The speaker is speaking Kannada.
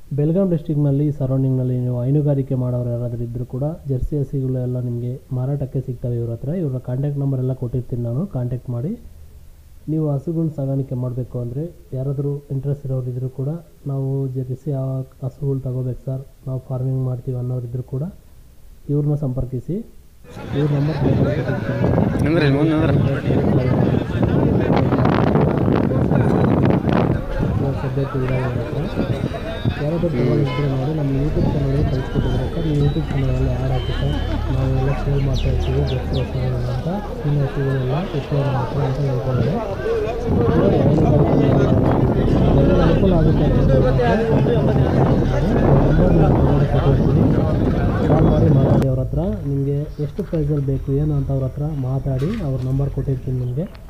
ಬೆಳಗಾಂ ಡಿಸ್ಟಿಕ್ನಲ್ಲಿ ಸರೌಂಡಿಂಗ್ನಲ್ಲಿ ನೀವು ಹೈನುಗಾರಿಕೆ ಮಾಡೋರು ಯಾರಾದರೂ ಇದ್ದರೂ ಕೂಡ ಜರ್ಸಿ ಹಸಿಗಳು ಎಲ್ಲ ನಿಮಗೆ ಮಾರಾಟಕ್ಕೆ ಸಿಗ್ತವೆ ಇವ್ರ ಹತ್ರ ಇವರ ಕಾಂಟ್ಯಾಕ್ಟ್ ನಂಬರ್ ಎಲ್ಲ ಕೊಟ್ಟಿರ್ತೀನಿ ನಾನು ಕಾಂಟ್ಯಾಕ್ಟ್ ಮಾಡಿ ನೀವು ಹಸುಗಳನ್ನ ಸಾಗಾಣಿಕೆ ಮಾಡಬೇಕು ಅಂದರೆ ಯಾರಾದರೂ ಇಂಟ್ರೆಸ್ಟ್ ಇರೋರು ಇದ್ದರೂ ಕೂಡ ನಾವು ಜರ್ಸಿ ಆ ಹಸುಗಳು ತಗೋಬೇಕು ಸರ್ ನಾವು ಫಾರ್ಮಿಂಗ್ ಮಾಡ್ತೀವಿ ಅನ್ನೋರು ಇದ್ದರೂ ಕೂಡ ಇವ್ರನ್ನ ಸಂಪರ್ಕಿಸಿ ಇವ್ರ ನಂಬರ್ ನಿಂದ್ರಿ ಮುಂದೆ ನಿಂದ್ರಿ ಸದ್ಯಕ್ಕೆ ಇರೋ ಹತ್ರ ಯಾರಾದರೂ ತಗೊಳ್ಳಿದ್ರೆ ನೋಡಿ ನಮ್ಮ ಯೂಟ್ಯೂಬ್ ಚಾನಲ್ಗೆ ಕಳಿಸ್ಕೊಟ್ಟಿದ್ರೆ ಸರ್ ನೀವು ಯೂಟ್ಯೂಬ್ ಚಾನಲಲ್ಲಿ ಆ್ಯಡ್ ಹಾಕಿ ಸರ್ ನಾವೆಲ್ಲ ಸೇಲ್ ಮಾಡ್ತಾ ಇರ್ತೀವಿ ಜರ್ಸಿ ಹಸುಗಳು ಅಂತ ಸೀನ ಹಸುಗಳೆಲ್ಲ ಉಪಯೋಗ ಮಾಡ್ತೀವಿ ಅಂತ ಹೇಳ್ಕೊಂಡಿದೆ ಅದೆಲ್ಲ ಅನುಕೂಲ ಆಗುತ್ತೆ ಕಾಲ್ ಮಾಡಿ ಮಾತಾಡಿ ಅವ್ರ ಹತ್ರ ನಿಮಗೆ ಎಷ್ಟು ಪ್ರೈಸಲ್ಲಿ ಬೇಕು ಏನು ಅಂತ ಅವ್ರ ಹತ್ರ ಮಾತಾಡಿ ಅವ್ರ ನಂಬರ್ ಕೊಟ್ಟಿರ್ತೀನಿ ನಿಮಗೆ